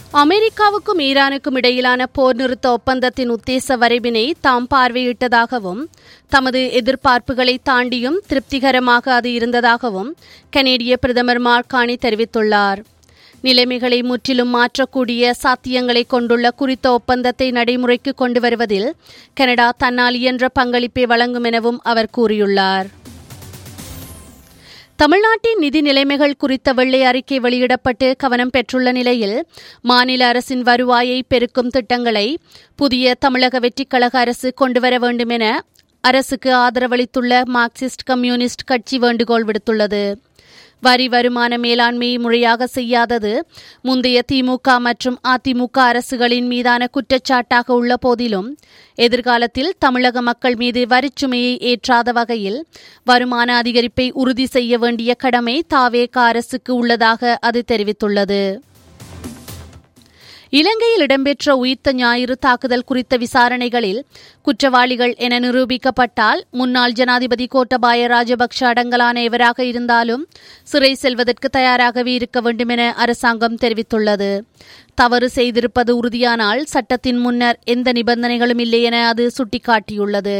அமெரிக்காவுக்கும் ஈரானுக்கும் இடையிலான போர் நிறுத்த ஒப்பந்தத்தின் உத்தேச வரைவினை தாம் பார்வையிட்டதாகவும் தமது எதிர்பார்ப்புகளை தாண்டியும் திருப்திகரமாக அது இருந்ததாகவும் கனேடிய பிரதமர் மார்கானி தெரிவித்துள்ளார் நிலைமைகளை முற்றிலும் மாற்றக்கூடிய சாத்தியங்களை கொண்டுள்ள குறித்த ஒப்பந்தத்தை நடைமுறைக்கு கொண்டு வருவதில் கனடா தன்னால் இயன்ற பங்களிப்பை வழங்கும் எனவும் அவர் கூறியுள்ளார் தமிழ்நாட்டின் நிதி நிலைமைகள் குறித்த வெள்ளை அறிக்கை வெளியிடப்பட்டு கவனம் பெற்றுள்ள நிலையில் மாநில அரசின் வருவாயை பெருக்கும் திட்டங்களை புதிய தமிழக வெற்றிக்கழக அரசு கொண்டுவர வேண்டும் என அரசுக்கு ஆதரவளித்துள்ள மார்க்சிஸ்ட் கம்யூனிஸ்ட் கட்சி வேண்டுகோள் விடுத்துள்ளது வரி வருமான மேலாண்மையை முறையாக செய்யாதது முந்தைய திமுக மற்றும் அதிமுக அரசுகளின் மீதான குற்றச்சாட்டாக உள்ள போதிலும் எதிர்காலத்தில் தமிழக மக்கள் மீது வரிச்சுமையை ஏற்றாத வகையில் வருமான அதிகரிப்பை உறுதி செய்ய வேண்டிய கடமை தாவேக அரசுக்கு உள்ளதாக அது தெரிவித்துள்ளது இலங்கையில் இடம்பெற்ற உயிர்த்த ஞாயிறு தாக்குதல் குறித்த விசாரணைகளில் குற்றவாளிகள் என நிரூபிக்கப்பட்டால் முன்னாள் ஜனாதிபதி கோட்டபாய ராஜபக்ஷ அடங்கலான எவராக இருந்தாலும் சிறை செல்வதற்கு தயாராகவே இருக்க வேண்டும் என அரசாங்கம் தெரிவித்துள்ளது தவறு செய்திருப்பது உறுதியானால் சட்டத்தின் முன்னர் எந்த நிபந்தனைகளும் இல்லை என அது சுட்டிக்காட்டியுள்ளது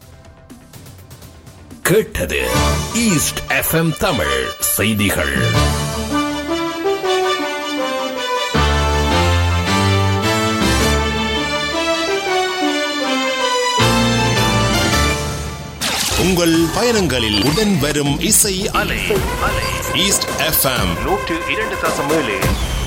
கேட்டது ஈஸ்ட் எஃப்எம் தமிழ் செய்திகள் உங்கள் பயணங்களில் உடன் வரும் இசை அலை ஈஸ்ட் எஃப்எம் நூற்று இரண்டு தசம் ஏழு